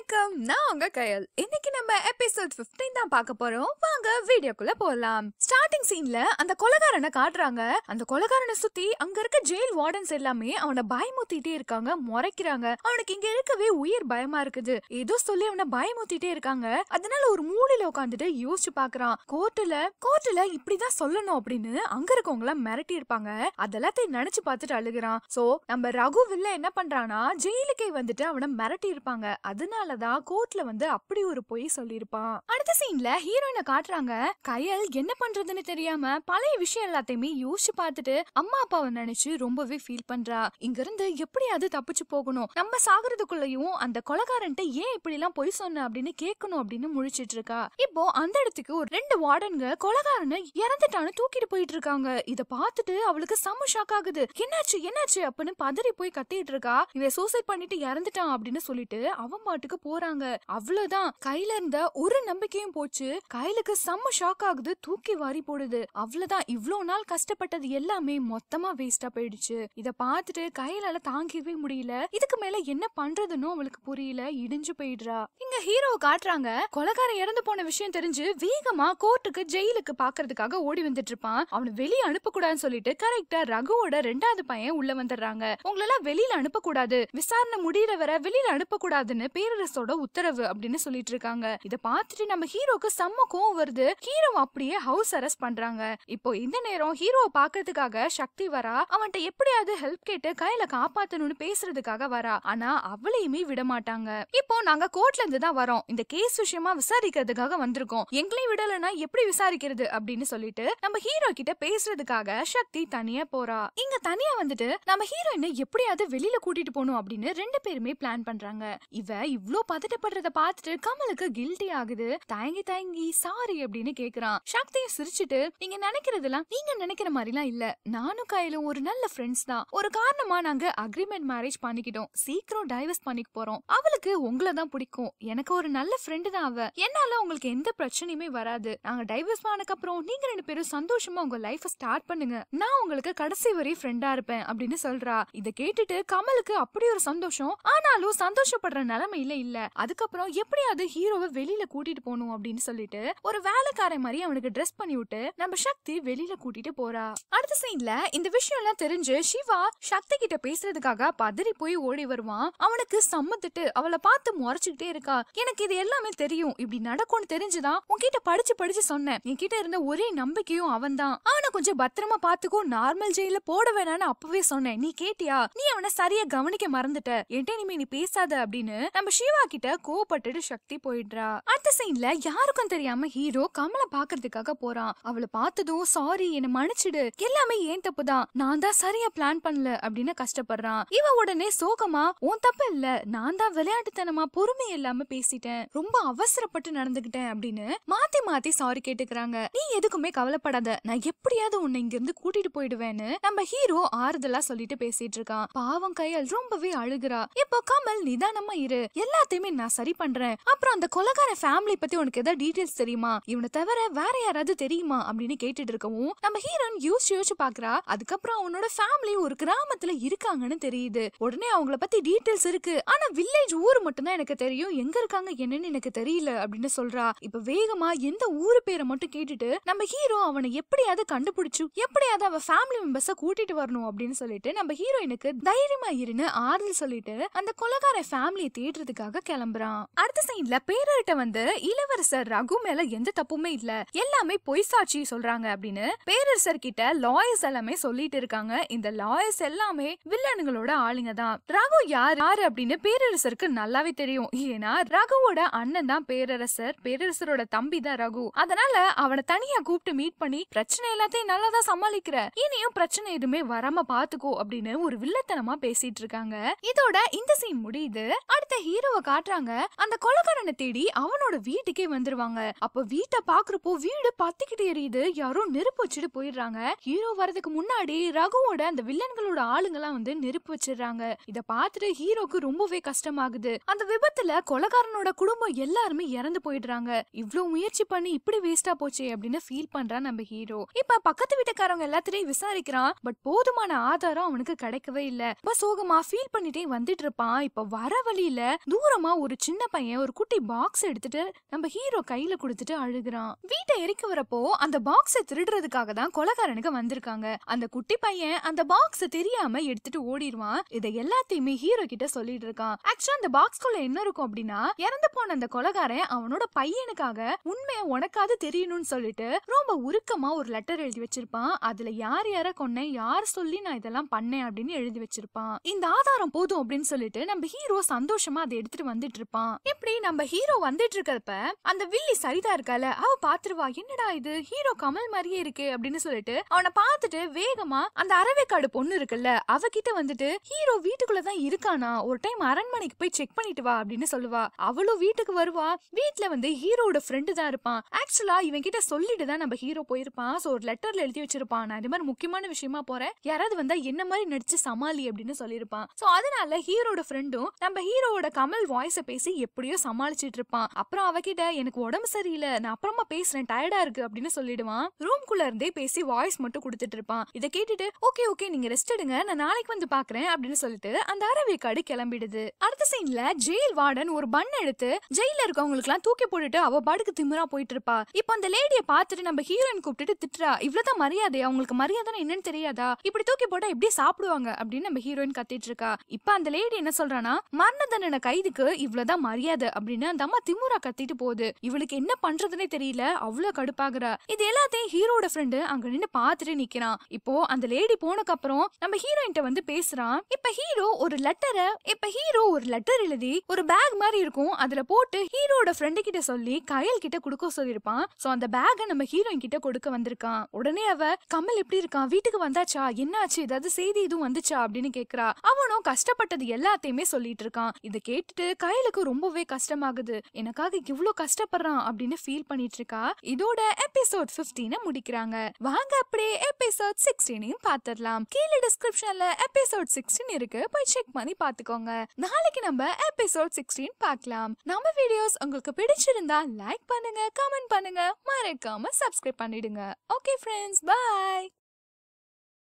வணக்கம் நான் உங்க கயல் இன்னைக்கு நம்ம எபிசோட் 15 தான் பார்க்க போறோம் வாங்க வீடியோக்குள்ள போலாம் ஸ்டார்டிங் சீன்ல அந்த கொலகாரனை காட்டுறாங்க அந்த கொலகாரனை சுத்தி அங்க இருக்க ஜெயில் வார்டன்ஸ் எல்லாமே அவனை பயமுத்திட்டே இருக்காங்க முறைக்கிறாங்க அவனுக்கு இங்க இருக்கவே உயிர் பயமா இருக்குது ஏதோ சொல்லி அவனை பயமுத்திட்டே இருக்காங்க அதனால ஒரு மூலையில உட்காந்துட்டு யோசிச்சு பாக்குறான் கோர்ட்டுல கோர்ட்டுல இப்படிதான் சொல்லணும் அப்படின்னு அங்க இருக்கவங்க எல்லாம் மிரட்டி இருப்பாங்க அதெல்லாத்தையும் நினைச்சு பார்த்துட்டு அழுகுறான் சோ நம்ம ரகு வில்ல என்ன பண்றானா ஜெயிலுக்கே வந்துட்டு அவனை மிரட்டி இருப்பாங்க அதனாலதான் கோர்ட்ல வந்து அப்படி ஒரு பொய் சொல்லியிருப்பான் அடுத்த சீன்ல ஹீரோயினை காட்டுறாங்க கயல் என்ன பண்றதுன்னு தெரியாம பழைய விஷயம் எல்லாத்தையுமே யோசிச்சு பார்த்துட்டு அம்மா அப்பாவை நினைச்சு ரொம்பவே ஃபீல் பண்றா இங்க இருந்து எப்படியாவது தப்பிச்சு போகணும் நம்ம சாகுறதுக்குள்ளயும் அந்த கொலகாரன்ட்ட ஏன் இப்படி எல்லாம் பொய் சொன்ன அப்படின்னு கேட்கணும் அப்படின்னு முழிச்சிட்டு இருக்கா இப்போ அந்த இடத்துக்கு ஒரு ரெண்டு வார்டன்க கொலகாரனை இறந்துட்டான்னு தூக்கிட்டு போயிட்டு இருக்காங்க இத பார்த்துட்டு அவளுக்கு செம்ம ஷாக் ஆகுது என்னாச்சு என்னாச்சு அப்படின்னு பதறி போய் கத்திட்டு இருக்கா இவன் சூசைட் பண்ணிட்டு இறந்துட்டான் அப்படின்னு சொல்லிட்டு அவன் பாட்டுக்கு போறாங்க அவ்வளவுதான் கையில இருந்த ஒரு நம்பிக்கையும் போச்சு கையிலுக்கு செம்ம ஷாக் ஆகுது தூக்கி வாரி போடுது அவ்வளவுதான் இவ்ளோ நாள் கஷ்டப்பட்டது எல்லாமே மொத்தமா வேஸ்டா போயிடுச்சு இத பார்த்துட்டு கையிலால தாங்கிக்கவே முடியல இதுக்கு மேல என்ன பண்றதுன்னு அவளுக்கு புரியல இடிஞ்சு போயிடுறா இங்க ஹீரோவை காட்டுறாங்க கொலகாரன் இறந்து போன விஷயம் தெரிஞ்சு வேகமா கோர்ட்டுக்கு ஜெயிலுக்கு பாக்குறதுக்காக ஓடி வந்துட்டு இருப்பான் அவனை வெளியே அனுப்ப கூடாதுன்னு சொல்லிட்டு கரெக்டா ரகுவோட ரெண்டாவது பையன் உள்ள வந்துடுறாங்க உங்களெல்லாம் வெளியில அனுப்ப கூடாது விசாரணை முடியற வர வெளியில அனுப்ப கூடாதுன்னு பேரரசோட உத்தரவு அப்படின்னு சொல்லிட்டு இருக்காங்க இத பார்த்துட்டு நம்ம ஹீரோக்கு செம்ம கோவம் வருது ஹீரோ அப்படியே ஹவுஸ் அரெஸ்ட் பண்றாங்க இப்போ இந்த நேரம் ஹீரோவை பாக்குறதுக்காக சக்தி வரா அவன்கிட்ட எப்படியாவது ஹெல்ப் கேட்டு கையில காப்பாத்தணும்னு பேசுறதுக்காக வரா ஆனா அவளையுமே விட மாட்டாங்க இப்போ நாங்க கோர்ட்ல இருந்து தான் வரோம் இந்த கேஸ் விஷயமா விசாரிக்கிறதுக்காக வந்திருக்கோம் எங்களையும் விடலைன்னா எப்படி விசாரிக்கிறது அப்படின்னு சொல்லிட்டு நம்ம ஹீரோ கிட்ட பேசுறதுக்காக சக்தி தனியா போறா இங்க தனியா வந்துட்டு நம்ம ஹீரோயினை எப்படியாவது வெளியில கூட்டிட்டு போகணும் அப்படின்னு ரெண்டு பேருமே பிளான் பண்றாங்க இவ இவ்ளோ பதட்டப்படுறத பார்த்துட்டு கமலுக்கு கில்ட்டி ஆகுது தயங்கி தயங்கி சாரி அப்படின்னு கேக்குறான் சக்தியும் சிரிச்சிட்டு நீங்க நினைக்கிறதெல்லாம் நீங்க நினைக்கிற மாதிரிலாம் இல்ல நானும் கையிலும் ஒரு நல்ல ஃப்ரெண்ட்ஸ் தான் ஒரு காரணமா நாங்க அக்ரிமெண்ட் மேரேஜ் பண்ணிக்கிட்டோம் சீக்கிரம் டைவர்ஸ் பண்ணிக்க போறோம் அவளுக்கு உங்களை தான் பிடிக்கும் எனக்கு ஒரு நல்ல ஃப்ரெண்டு தான் அவ என்னால உங்களுக்கு எந்த பிரச்சனையுமே வராது நாங்க டைவர்ஸ் ஆனதுக்கு அப்புறம் நீங்க ரெண்டு பேரும் சந்தோஷமா உங்க லைஃப ஸ்டார்ட் பண்ணுங்க நான் உங்களுக்கு கடைசி வரை ஃப்ரெண்டா இருப்பேன் அப்படின்னு சொல்றா இத கேட்டுட்டு கமலுக்கு அப்படி ஒரு சந்தோஷம் ஆனாலும் சந்தோஷப்படுற நிலைமையில இல்ல அதுக்கப்புறம் எப்படியாவது ஹீரோவை வெளியில கூட்டிட்டு போகணும் அப்படின்னு சொல்லிட்டு ஒரு வேலைக்காரன் மாதிரி அவனுக்கு ட்ரெஸ் பண்ணி விட்டு நம்ம சக்தி வெளியில கூட்டிட்டு போறா அடுத்த சீன்ல இந்த விஷயம் எல்லாம் தெரிஞ்சு சிவா சக்தி கிட்ட பேசுறதுக்காக பதறி போய் ஓடி வருவான் அவனுக்கு சம்மத்துட்டு அவளை பார்த்து முறைச்சுக்கிட்டே இருக்கா எனக்கு இது எல்லாமே தெரியும் இப்படி நடக்கும்னு தெரிஞ்சுதான் உன்கிட்ட படிச்சு படிச்சு சொன்னேன் என்கிட்ட இருந்த ஒரே நம்பிக்கையும் அவன்தான் அவனை கொஞ்சம் பத்திரமா பாத்துக்கோ நார்மல் ஜெயில போட வேணாம்னு அப்பவே சொன்னேன் நீ கேட்டியா நீ அவனை சரியா கவனிக்க மறந்துட்ட என்கிட்ட இனிமே நீ பேசாத அப்படின்னு நம்ம சிவா கிட்ட கோவப்பட்டுட்டு சக்தி போயிடுறா அடுத்த சீன்ல யாருக்கும் தெரியாம ஹீரோ கமலை பாக்குறதுக்காக போறான் அவளை பார்த்ததும் சாரி என்ன மன்னிச்சிடு எல்லாமே ஏன் தப்பு தான் நான் தான் சரியா பிளான் பண்ணல அப்படின்னு கஷ்டப்படுறான் இவ உடனே சோகமா உன் தப்பு இல்ல நான் தான் விளையாட்டுத்தனமா பொறுமை இல்லாம பேசிட்டேன் ரொம்ப அவசரப்பட்டு நடந்துகிட்டேன் அப்படின்னு மாத்தி மாத்தி சாரி கேட்டுக்கிறாங்க நீ எதுக்குமே கவலைப்படாத நான் எப்படியாவது உன்னை இங்க இருந்து கூட்டிட்டு போயிடுவேன்னு நம்ம ஹீரோ ஆறுதலா சொல்லிட்டு பேசிட்டு இருக்கான் பாவம் கையால் ரொம்பவே அழுகுறா இப்போ கமல் நிதானமா இரு எல்லாத்தையுமே நான் சரி பண்றேன் அப்புறம் அந்த கொலகார ஃபேமிலி பத்தி உனக்கு ஏதாவது டீடைல்ஸ் தெரியுமா இவனை தவிர வேற யாராவது தெரியுமா அப்படின்னு கேட்டுட்டு இருக்கவும் நம்ம ஹீரோயின் யோசிச்சு யோசிச்சு பாக்குறா அதுக்கப்புறம் அவனோட ஃபேமிலி ஒரு கிராமத்துல இருக்காங்கன்னு தெரியுது உடனே அவங்கள பத்தி டீடைல்ஸ் இருக்கு ஆனா வில்லேஜ் ஊர் மட்டும் தான் எனக்கு தெரியும் எங்க இருக்காங்க என்னன்னு எனக்கு தெரியல அப்படின்னு சொல்றா இப்ப வேகமா எந்த ஊரு பேரை மட்டும் கேட்டுட்டு நம்ம ஹீரோ அவனை எப்படியாவது கண்டுபிடிச்சு எப்படியாவது அவ ஃபேமிலி மெம்பர்ஸ கூட்டிட்டு வரணும் அப்படின்னு சொல்லிட்டு நம்ம ஹீரோயினுக்கு தைரியமா இருன்னு ஆறுதல் சொல்லிட்டு அந்த கொலகார ஃபேமிலியை தேடுறதுக்காக கிளம்புறான் அடுத்த சைட்ல பேரர்கிட்ட வந்து இளவரசர் ரகு மேல எந்த தப்புமே இல்ல எல்லாமே பொய் சாட்சி சொல்றாங்க அப்படின்னு பேரரசர் கிட்ட லாயர்ஸ் எல்லாமே சொல்லிட்டு இருக்காங்க இந்த லாயர்ஸ் எல்லாமே வில்லனுங்களோட ஆளுங்க தான் ரகு யார் யாரு அப்படின்னு பேரரசருக்கு நல்லாவே தெரியும் ஏன்னா ரகுவோட அண்ணன் தான் பேரரசர் பேரரசரோட தம்பி தான் ரகு அதனால அவனை தனியா கூப்பிட்டு மீட் பண்ணி பிரச்சனை எல்லாத்தையும் நல்லா தான் சமாளிக்கிற இனியும் பிரச்சனை எதுவுமே வராம பாத்துக்கோ அப்படின்னு ஒரு வில்லத்தனமா பேசிட்டு இருக்காங்க இதோட இந்த சீன் முடியுது அடுத்த ஹீரோவை காட்டுறாங்க அந்த கொலகாரனை தேடி அவனோட வீட்டுக்கே வந்துருவாங்க அப்ப வீட்டை பாக்குறப்போ வீடு பத்திக்கிட்டு எரியுது யாரோ நெருப்பு வச்சுட்டு போயிடுறாங்க ஹீரோ வரதுக்கு முன்னாடி ரகுவோட அந்த வில்லன்களோட ஆளுங்கெல்லாம் வந்து நெருப்பு வச்சிடுறாங்க இத பார்த்துட்டு ஹீரோக்கு ரொம்பவே கஷ்டமாகுது அந்த விபத்துல கொலகாரனோட குடும்பம் எல்லாருமே இறந்து போயிடுறாங்க இவ்ளோ முயற்சி பண்ணி இப்படி வேஸ்டா போச்சே அப்படின்னு ஃபீல் பண்றான் நம்ம ஹீரோ இப்ப பக்கத்து வீட்டுக்காரங்க எல்லாத்தையும் விசாரிக்கிறான் பட் போதுமான ஆதாரம் அவனுக்கு கிடைக்கவே இல்ல இப்ப சோகமா ஃபீல் பண்ணிட்டே வந்துட்டு இருப்பான் இப்ப வர வழியில தூர அப்புறமா ஒரு சின்ன பையன் ஒரு குட்டி பாக்ஸ் எடுத்துட்டு நம்ம ஹீரோ கையில கொடுத்துட்டு அழுகுறான் வீட்டை எரிக்க வரப்போ அந்த பாக்ஸை திருடுறதுக்காக தான் கொலகாரனுக்கு வந்திருக்காங்க அந்த குட்டி பையன் அந்த பாக்ஸ் தெரியாம எடுத்துட்டு ஓடிடுவான் இதை எல்லாத்தையுமே ஹீரோ கிட்ட சொல்லிட்டு இருக்கான் ஆக்சுவலா அந்த பாக்ஸ்குள்ள என்ன இருக்கும் அப்படின்னா இறந்து போன அந்த கொலகாரன் அவனோட பையனுக்காக உண்மையை உனக்காவது தெரியணும்னு சொல்லிட்டு ரொம்ப உருக்கமா ஒரு லெட்டர் எழுதி வச்சிருப்பான் அதுல யார் யார கொன்னேன் யார் சொல்லி நான் இதெல்லாம் பண்ணேன் அப்படின்னு எழுதி வச்சிருப்பான் இந்த ஆதாரம் போதும் அப்படின்னு சொல்லிட்டு நம்ம ஹீரோ சந்தோஷமா அதை எடுத்துட்டு வந்துட்டு இருப்பான் இப்படி நம்ம ஹீரோ வந்துட்டு இருக்கிறப்ப அந்த வில்லி சரிதா இருக்கால அவ பாத்துருவா என்னடா இது ஹீரோ கமல் மாதிரியே இருக்கே அப்படின்னு சொல்லிட்டு அவனை பார்த்துட்டு வேகமா அந்த அரவேக்காடு பொண்ணு இருக்குல்ல அவகிட்ட வந்துட்டு ஹீரோ வீட்டுக்குள்ளதான் இருக்கானா ஒரு டைம் அரண்மனைக்கு போய் செக் பண்ணிட்டு வா அப்படின்னு சொல்லுவா அவளும் வீட்டுக்கு வருவா வீட்ல வந்து ஹீரோட ஃப்ரெண்டு தான் இருப்பான் ஆக்சுவலா இவன் கிட்ட சொல்லிட்டு தான் நம்ம ஹீரோ போயிருப்பான் சோ ஒரு லெட்டர்ல எழுதி வச்சிருப்பான் நான் இது மாதிரி முக்கியமான விஷயமா போறேன் யாராவது வந்தா என்ன மாதிரி நடிச்சு சமாளி அப்படின்னு சொல்லியிருப்பான் சோ அதனால ஹீரோட ஃப்ரெண்டும் நம்ம ஹீரோவோட கமல் வாய்ஸ பேசி எப்படியோ சமாளிச்சிட்டு இருப்பான் அப்புறம் அவகிட்ட எனக்கு உடம்பு சரியில்லை நான் அப்புறமா பேசுறேன் டயர்டா இருக்கு அப்படின்னு சொல்லிடுவான் ரூம்குள்ள இருந்தே பேசி வாய்ஸ் மட்டும் கொடுத்துட்டு இருப்பான் இதை கேட்டுட்டு ஓகே ஓகே நீங்க ரெஸ்ட் எடுங்க நான் நாளைக்கு வந்து பாக்குறேன் அப்படின்னு சொல்லிட்டு அந்த அரவேக்காடு கிளம்பிடுது அடுத்த சீன்ல ஜெயில் வார்டன் ஒரு பன் எடுத்து ஜெயில இருக்கவங்களுக்கு எல்லாம் தூக்கி போட்டுட்டு அவ பாடுக்கு திமிரா போயிட்டு இருப்பா இப்போ அந்த லேடிய பார்த்துட்டு நம்ம ஹீரோயின் கூப்பிட்டுட்டு திட்டுறா இவ்வளவுதான் மரியாதை அவங்களுக்கு மரியாதை என்னன்னு தெரியாதா இப்படி தூக்கி போட்டா எப்படி சாப்பிடுவாங்க அப்படின்னு நம்ம ஹீரோயின் கத்திட்டு இருக்கா இப்ப அந்த லேடி என்ன சொல்றானா மரண தண்டனை கைதுக்கு இவ்வளவுதான் மரியாதை அப்படின்னு அந்த அம்மா திமுறா கத்திட்டு போகுது இவளுக்கு என்ன பண்றதுனே தெரியல அவ்வளவு கடுப்பாகுறா இது எல்லாத்தையும் ஹீரோட ஃப்ரெண்டு அங்க நின்னு பாத்துட்டு நிக்கிறான் இப்போ அந்த லேடி போனக்கு அப்புறம் நம்ம ஹீரோயின்ட்ட வந்து பேசுறான் இப்ப ஹீரோ ஒரு லெட்டரை இப்ப ஹீரோ ஒரு லெட்டர் எழுதி ஒரு பேக் மாதிரி இருக்கும் அதுல போட்டு ஹீரோட ஃப்ரெண்டு கிட்ட சொல்லி கயல் கிட்ட கொடுக்க சொல்லிருப்பான் சோ அந்த பேக நம்ம ஹீரோயின் கிட்ட கொடுக்க வந்திருக்கான் உடனே அவ கமல் எப்படி இருக்கான் வீட்டுக்கு வந்தாச்சா என்னாச்சு ஏதாவது செய்தி எதுவும் வந்துச்சா அப்படின்னு கேக்குறா அவனும் கஷ்டப்பட்டது எல்லாத்தையுமே சொல்லிட்டு இருக்கான் இதை கேட்டுட்டு கயலுக்கு ரொம்பவே கஷ்டமாகுது எனக்காக இவ்ளோ கஷ்டப்படுறான் அப்படின்னு ஃபீல் பண்ணிட்டு இருக்கா இதோட எபிசோட் 15 முடிக்கிறாங்க வாங்க அப்படியே எபிசோட் சிக்ஸ்டீனையும் பாத்துடலாம் கீழே டிஸ்கிரிப்ஷன்ல எபிசோட் சிக்ஸ்டீன் இருக்கு போய் செக் பண்ணி பாத்துக்கோங்க நாளைக்கு நம்ம எபிசோட் சிக்ஸ்டீன் பார்க்கலாம் நம்ம வீடியோஸ் உங்களுக்கு பிடிச்சிருந்தா லைக் பண்ணுங்க கமெண்ட் பண்ணுங்க மறக்காம சப்ஸ்கிரைப் பண்ணிடுங்க ஓகே ஃப்ரெண்ட்ஸ் பை